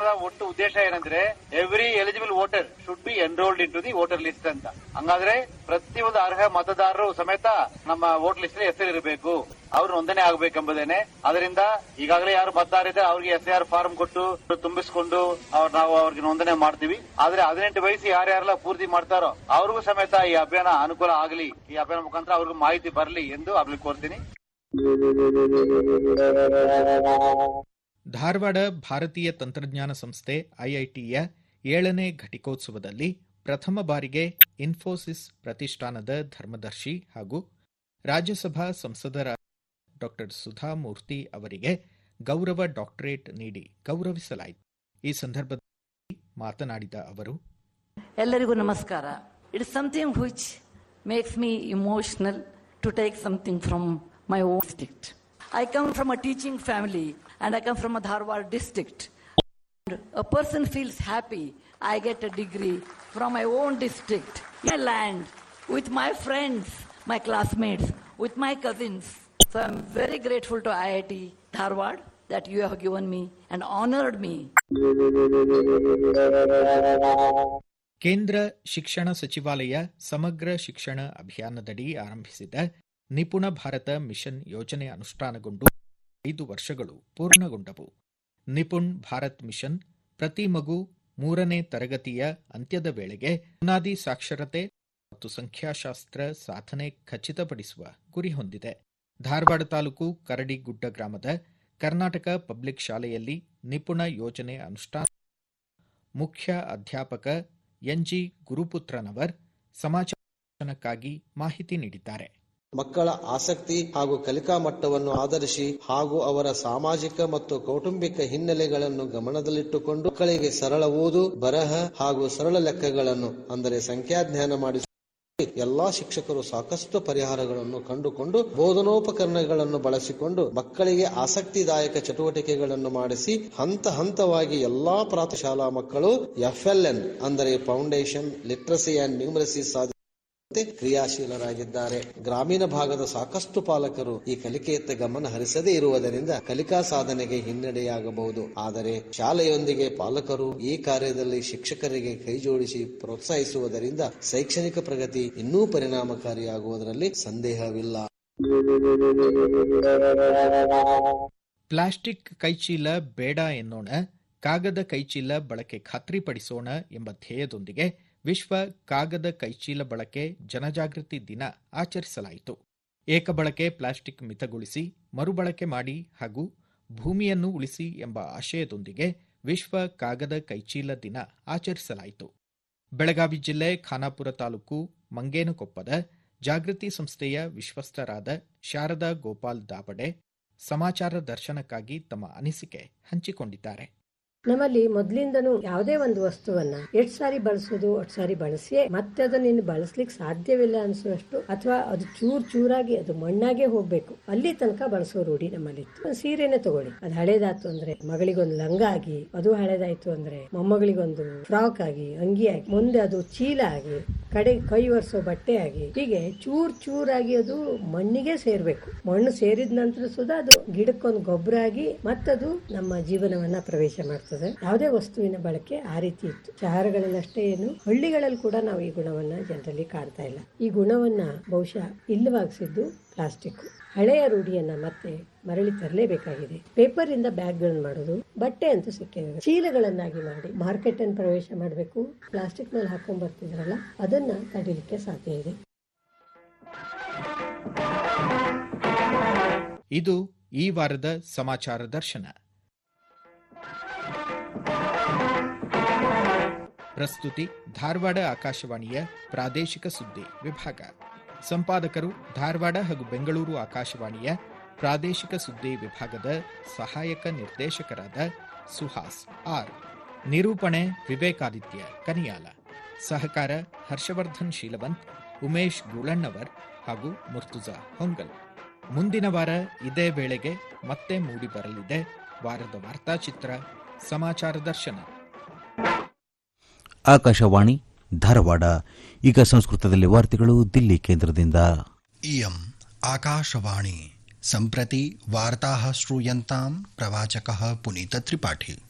ಸರ್ಕಾರದ ಒಟ್ಟು ಉದ್ದೇಶ ಏನಂದ್ರೆ every eligible voter should be enrolled into the voter list ಅಂತ ಹಂಗಾದ್ರೆ ಪ್ರತಿಯೊಂದು ಅರ್ಹ ಮತದಾರರು ಸಮೇತ ನಮ್ಮ ವೋಟರ್ ಲಿಸ್ಟ್ ಹೆಸರಿರಬೇಕು ಅವ್ರು ನೋಂದಣಿ ಆಗಬೇಕೆಂಬುದೇನೆ ಅದರಿಂದ ಈಗಾಗಲೇ ಯಾರು ಮತದಾರ ಇದ್ದಾರೆ ಅವ್ರಿಗೆ ಎಸ್ ಆರ್ ಫಾರ್ಮ್ ಕೊಟ್ಟು ತುಂಬಿಸಿಕೊಂಡು ಅವ್ರು ನಾವು ಅವ್ರಿಗೆ ನೋಂದಣಿ ಮಾಡ್ತೀವಿ ಆದ್ರೆ ಹದಿನೆಂಟು ವಯಸ್ಸು ಯಾರ್ಯಾರೆಲ್ಲ ಪೂರ್ತಿ ಮಾಡ್ತಾರೋ ಅವ್ರಿಗೂ ಸಮೇತ ಈ ಅಭಿಯಾನ ಅನುಕೂಲ ಆಗಲಿ ಈ ಅಭಿಯಾನ ಮುಖಾಂತರ ಅವ್ರಿಗೂ ಮಾಹಿತಿ ಬರಲಿ ಎಂದು ಅವ್ರಿಗೆ ಕೋರ್ತೀನಿ ಧಾರವಾಡ ಭಾರತೀಯ ತಂತ್ರಜ್ಞಾನ ಸಂಸ್ಥೆ ಐಐಟಿಯ ಏಳನೇ ಘಟಿಕೋತ್ಸವದಲ್ಲಿ ಪ್ರಥಮ ಬಾರಿಗೆ ಇನ್ಫೋಸಿಸ್ ಪ್ರತಿಷ್ಠಾನದ ಧರ್ಮದರ್ಶಿ ಹಾಗೂ ರಾಜ್ಯಸಭಾ ಸಂಸದರ ಡಾ ಸುಧಾ ಮೂರ್ತಿ ಅವರಿಗೆ ಗೌರವ ಡಾಕ್ಟರೇಟ್ ನೀಡಿ ಗೌರವಿಸಲಾಯಿತು ಈ ಸಂದರ್ಭದಲ್ಲಿ ಮಾತನಾಡಿದ ಅವರು ಎಲ್ಲರಿಗೂ ನಮಸ್ಕಾರ it is something which makes me emotional to take something from my own district I come from a teaching family and I come from a Dharwad district. And a person feels happy. I get a degree from my own district, my land, with my friends, my classmates, with my cousins. So I'm very grateful to IIT Dharwad that you have given me and honored me. ಕೇಂದ್ರ ಶಿಕ್ಷಣ ಸಚಿವಾಲಯ ಸಮಗ್ರ ಶಿಕ್ಷಣ ಅಭಿಯಾನದಡಿ ಆರಂಭಿಸಿದ ನಿಪುಣ Bharat mission ಯೋಜನೆ ಅನುಷ್ಠಾನಗೊಂಡು ಐದು ವರ್ಷಗಳು ಪೂರ್ಣಗೊಂಡವು ನಿಪುಣ್ ಭಾರತ್ ಮಿಷನ್ ಪ್ರತಿ ಮಗು ಮೂರನೇ ತರಗತಿಯ ಅಂತ್ಯದ ವೇಳೆಗೆ ಬುನಾದಿ ಸಾಕ್ಷರತೆ ಮತ್ತು ಸಂಖ್ಯಾಶಾಸ್ತ್ರ ಸಾಧನೆ ಖಚಿತಪಡಿಸುವ ಗುರಿ ಹೊಂದಿದೆ ಧಾರವಾಡ ತಾಲೂಕು ಕರಡಿಗುಡ್ಡ ಗ್ರಾಮದ ಕರ್ನಾಟಕ ಪಬ್ಲಿಕ್ ಶಾಲೆಯಲ್ಲಿ ನಿಪುಣ ಯೋಜನೆ ಅನುಷ್ಠಾನ ಮುಖ್ಯ ಅಧ್ಯಾಪಕ ಎನ್ಜಿ ಗುರುಪುತ್ರನವರ್ ಸಮಾಚಾರಕ್ಕಾಗಿ ಮಾಹಿತಿ ನೀಡಿದ್ದಾರೆ ಮಕ್ಕಳ ಆಸಕ್ತಿ ಹಾಗೂ ಕಲಿಕಾ ಮಟ್ಟವನ್ನು ಆಧರಿಸಿ ಹಾಗೂ ಅವರ ಸಾಮಾಜಿಕ ಮತ್ತು ಕೌಟುಂಬಿಕ ಹಿನ್ನೆಲೆಗಳನ್ನು ಗಮನದಲ್ಲಿಟ್ಟುಕೊಂಡು ಮಕ್ಕಳಿಗೆ ಸರಳ ಓದು ಬರಹ ಹಾಗೂ ಸರಳ ಲೆಕ್ಕಗಳನ್ನು ಅಂದರೆ ಸಂಖ್ಯಾಜ್ಞಾನ ಮಾಡಿಸಿ ಎಲ್ಲಾ ಶಿಕ್ಷಕರು ಸಾಕಷ್ಟು ಪರಿಹಾರಗಳನ್ನು ಕಂಡುಕೊಂಡು ಬೋಧನೋಪಕರಣಗಳನ್ನು ಬಳಸಿಕೊಂಡು ಮಕ್ಕಳಿಗೆ ಆಸಕ್ತಿದಾಯಕ ಚಟುವಟಿಕೆಗಳನ್ನು ಮಾಡಿಸಿ ಹಂತ ಹಂತವಾಗಿ ಎಲ್ಲಾ ಪ್ರಾಥಮಿಕ ಮಕ್ಕಳು ಎಫ್ಎಲ್ಎನ್ ಅಂದರೆ ಫೌಂಡೇಶನ್ ಲಿಟ್ರಸಿ ಅಂಡ್ ನ್ಯೂಮರಸಿ ಸಾಧಿ ಕ್ರಿಯಾಶೀಲರಾಗಿದ್ದಾರೆ ಗ್ರಾಮೀಣ ಭಾಗದ ಸಾಕಷ್ಟು ಪಾಲಕರು ಈ ಕಲಿಕೆಯತ್ತ ಗಮನ ಹರಿಸದೇ ಇರುವುದರಿಂದ ಕಲಿಕಾ ಸಾಧನೆಗೆ ಹಿನ್ನಡೆಯಾಗಬಹುದು ಆದರೆ ಶಾಲೆಯೊಂದಿಗೆ ಪಾಲಕರು ಈ ಕಾರ್ಯದಲ್ಲಿ ಶಿಕ್ಷಕರಿಗೆ ಕೈಜೋಡಿಸಿ ಪ್ರೋತ್ಸಾಹಿಸುವುದರಿಂದ ಶೈಕ್ಷಣಿಕ ಪ್ರಗತಿ ಇನ್ನೂ ಪರಿಣಾಮಕಾರಿಯಾಗುವುದರಲ್ಲಿ ಸಂದೇಹವಿಲ್ಲ ಪ್ಲಾಸ್ಟಿಕ್ ಕೈಚೀಲ ಬೇಡ ಎನ್ನೋಣ ಕಾಗದ ಕೈಚೀಲ ಬಳಕೆ ಖಾತ್ರಿಪಡಿಸೋಣ ಎಂಬ ಧ್ಯೇಯದೊಂದಿಗೆ ವಿಶ್ವ ಕಾಗದ ಕೈಚೀಲ ಬಳಕೆ ಜನಜಾಗೃತಿ ದಿನ ಆಚರಿಸಲಾಯಿತು ಏಕಬಳಕೆ ಪ್ಲಾಸ್ಟಿಕ್ ಮಿತಗೊಳಿಸಿ ಮರುಬಳಕೆ ಮಾಡಿ ಹಾಗೂ ಭೂಮಿಯನ್ನು ಉಳಿಸಿ ಎಂಬ ಆಶಯದೊಂದಿಗೆ ವಿಶ್ವ ಕಾಗದ ಕೈಚೀಲ ದಿನ ಆಚರಿಸಲಾಯಿತು ಬೆಳಗಾವಿ ಜಿಲ್ಲೆ ಖಾನಾಪುರ ತಾಲೂಕು ಮಂಗೇನಕೊಪ್ಪದ ಜಾಗೃತಿ ಸಂಸ್ಥೆಯ ವಿಶ್ವಸ್ತರಾದ ಶಾರದಾ ಗೋಪಾಲ್ ದಾಬಡೆ ಸಮಾಚಾರ ದರ್ಶನಕ್ಕಾಗಿ ತಮ್ಮ ಅನಿಸಿಕೆ ಹಂಚಿಕೊಂಡಿದ್ದಾರೆ ನಮ್ಮಲ್ಲಿ ಮೊದ್ಲಿಂದನೂ ಯಾವುದೇ ಒಂದು ವಸ್ತುವನ್ನ ಎಷ್ಟ್ ಸಾರಿ ಬಳಸೋದು ಅಷ್ಟ್ ಸಾರಿ ಬಳಸಿಯೇ ಮತ್ತೆ ಅದನ್ನ ಇನ್ನು ಬಳಸ್ಲಿಕ್ಕೆ ಸಾಧ್ಯವಿಲ್ಲ ಅನ್ಸುವಷ್ಟು ಅಥವಾ ಅದು ಚೂರ್ ಚೂರಾಗಿ ಅದು ಮಣ್ಣಾಗೆ ಹೋಗ್ಬೇಕು ಅಲ್ಲಿ ತನಕ ಬಳಸೋ ರೂಢಿ ನಮ್ಮಲ್ಲಿತ್ತು ಒಂದು ಸೀರೆನೆ ತಗೊಳ್ಳಿ ಅದು ಹಳೇದಾಯ್ತು ಅಂದ್ರೆ ಮಗಳಿಗೊಂದು ಲಂಗ ಆಗಿ ಅದು ಹಳೇದಾಯ್ತು ಅಂದ್ರೆ ಮೊಮ್ಮಗಳಿಗೊಂದು ಫ್ರಾಕ್ ಆಗಿ ಅಂಗಿ ಆಗಿ ಮುಂದೆ ಅದು ಚೀಲ ಆಗಿ ಕಡೆ ಕೈ ಒರೆಸೋ ಬಟ್ಟೆ ಆಗಿ ಹೀಗೆ ಚೂರ್ ಚೂರಾಗಿ ಅದು ಮಣ್ಣಿಗೆ ಸೇರ್ಬೇಕು ಮಣ್ಣು ಸೇರಿದ ನಂತರ ಸುಧಾ ಅದು ಗಿಡಕ್ಕೊಂದು ಗೊಬ್ಬರ ಆಗಿ ಮತ್ತದು ನಮ್ಮ ಜೀವನವನ್ನ ಪ್ರವೇಶ ಮಾಡ್ತದೆ ಯಾವುದೇ ವಸ್ತುವಿನ ಬಳಕೆ ಆ ರೀತಿ ಇತ್ತು ಶಹರಗಳಲ್ಲಷ್ಟೇ ಏನು ಹಳ್ಳಿಗಳಲ್ಲಿ ಕೂಡ ನಾವು ಈ ಗುಣವನ್ನ ಜನರಲ್ಲಿ ಕಾಣ್ತಾ ಇಲ್ಲ ಈ ಗುಣವನ್ನ ಬಹುಶಃ ಇಲ್ಲವಾಗಿಸಿದ್ದು ಪ್ಲಾಸ್ಟಿಕ್ ಹಳೆಯ ರೂಢಿಯನ್ನ ಮತ್ತೆ ಮರಳಿ ತರಲೇಬೇಕಾಗಿದೆ ಪೇಪರ್ ಇಂದ ಬ್ಯಾಗ್ ಗಳನ್ನ ಮಾಡೋದು ಬಟ್ಟೆ ಅಂತೂ ಸಿಕ್ಕಿದೆ ಚೀಲಗಳನ್ನಾಗಿ ಮಾಡಿ ಮಾರ್ಕೆಟ್ ಅನ್ನು ಪ್ರವೇಶ ಮಾಡಬೇಕು ಪ್ಲಾಸ್ಟಿಕ್ ನಲ್ಲಿ ಹಾಕೊಂಡ್ ಬರ್ತಿದ್ರಲ್ಲ ಅದನ್ನ ತಡಿಲಿಕ್ಕೆ ಸಾಧ್ಯ ಇದೆ ಇದು ಈ ವಾರದ ಸಮಾಚಾರ ದರ್ಶನ ಪ್ರಸ್ತುತಿ ಧಾರವಾಡ ಆಕಾಶವಾಣಿಯ ಪ್ರಾದೇಶಿಕ ಸುದ್ದಿ ವಿಭಾಗ ಸಂಪಾದಕರು ಧಾರವಾಡ ಹಾಗೂ ಬೆಂಗಳೂರು ಆಕಾಶವಾಣಿಯ ಪ್ರಾದೇಶಿಕ ಸುದ್ದಿ ವಿಭಾಗದ ಸಹಾಯಕ ನಿರ್ದೇಶಕರಾದ ಸುಹಾಸ್ ಆರ್ ನಿರೂಪಣೆ ವಿವೇಕಾದಿತ್ಯ ಕನಿಯಾಲ ಸಹಕಾರ ಹರ್ಷವರ್ಧನ್ ಶೀಲವಂತ್ ಉಮೇಶ್ ಗುಳಣ್ಣವರ್ ಹಾಗೂ ಮುರ್ತುಜಾ ಹೊಂಗಲ್ ಮುಂದಿನ ವಾರ ಇದೇ ವೇಳೆಗೆ ಮತ್ತೆ ಮೂಡಿ ಬರಲಿದೆ ವಾರದ ವಾರ್ತಾಚಿತ್ರ ಸಮಾಚಾರ ದರ್ಶನ ಆಕಾಶವಾಣಿ ಧಾರವಾಡ ಈಗ ಸಂಸ್ಕೃತದಲ್ಲಿ ವಾರ್ತೆಗಳು ದಿಲ್ಲಿ ಕೇಂದ್ರದಿಂದ इयम् आकाशवाणी सम्प्रति वार्ताः श्रूयन्ताम् प्रवाचकः पुनीतत्रिपाठी